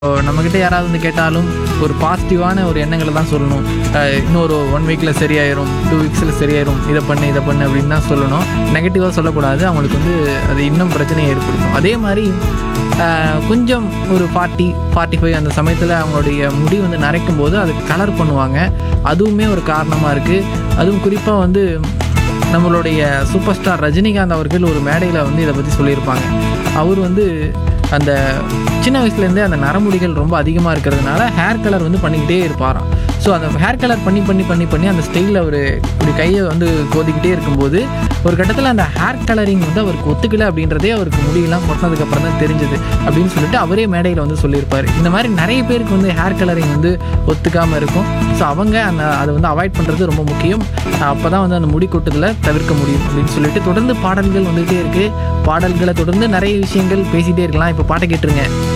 நம்மக்கிட்ட யாராவது வந்து கேட்டாலும் ஒரு பாசிட்டிவான ஒரு எண்ணங்களை தான் சொல்லணும் அஹ் இன்னொரு ஒன் வீக்கில் சரியாயிரும் டூ வீக்ஸில் சரியாயிரும் இதை பண்ணு இதை பண்ணு அப்படின்னு தான் சொல்லணும் நெகட்டிவாக சொல்லக்கூடாது அவங்களுக்கு வந்து அது இன்னும் பிரச்சனையை ஏற்படுத்தும் அதே மாதிரி அஹ் கொஞ்சம் ஒரு ஃபார்ட்டி ஃபார்ட்டி ஃபைவ் அந்த சமயத்தில் அவங்களுடைய முடி வந்து நரைக்கும் போது அது கலர் பண்ணுவாங்க அதுவுமே ஒரு காரணமாக இருக்குது அதுவும் குறிப்பாக வந்து நம்மளுடைய சூப்பர் ஸ்டார் ரஜினிகாந்த் அவர்கள் ஒரு மேடையில் வந்து இதை பற்றி சொல்லியிருப்பாங்க அவர் வந்து அந்த சின்ன வயசுலேருந்தே அந்த நரமுடிகள் ரொம்ப அதிகமாக இருக்கிறதுனால ஹேர் கலர் வந்து பண்ணிக்கிட்டே இருப்பாராம் ஸோ அந்த ஹேர் கலர் பண்ணி பண்ணி பண்ணி பண்ணி அந்த ஸ்டைலில் அவர் இப்படி கையை வந்து கோதிக்கிட்டே இருக்கும்போது ஒரு கட்டத்தில் அந்த ஹேர் கலரிங் வந்து அவருக்கு ஒத்துக்கல அப்படின்றதே அவருக்கு முடியெல்லாம் கொட்டினதுக்கப்புறம் தான் தெரிஞ்சது அப்படின்னு சொல்லிட்டு அவரே மேடையில் வந்து சொல்லியிருப்பார் இந்த மாதிரி நிறைய பேருக்கு வந்து ஹேர் கலரிங் வந்து ஒத்துக்காமல் இருக்கும் ஸோ அவங்க அந்த அதை வந்து அவாய்ட் பண்ணுறது ரொம்ப முக்கியம் அப்போ தான் வந்து அந்த முடி கொட்டுதலை தவிர்க்க முடியும் அப்படின்னு சொல்லிட்டு தொடர்ந்து பாடல்கள் வந்துகிட்டே இருக்குது பாடல்களை தொடர்ந்து நிறைய விஷயங்கள் பேசிகிட்டே இருக்கலாம் இப்போ பாட்டை கேட்டுருங்க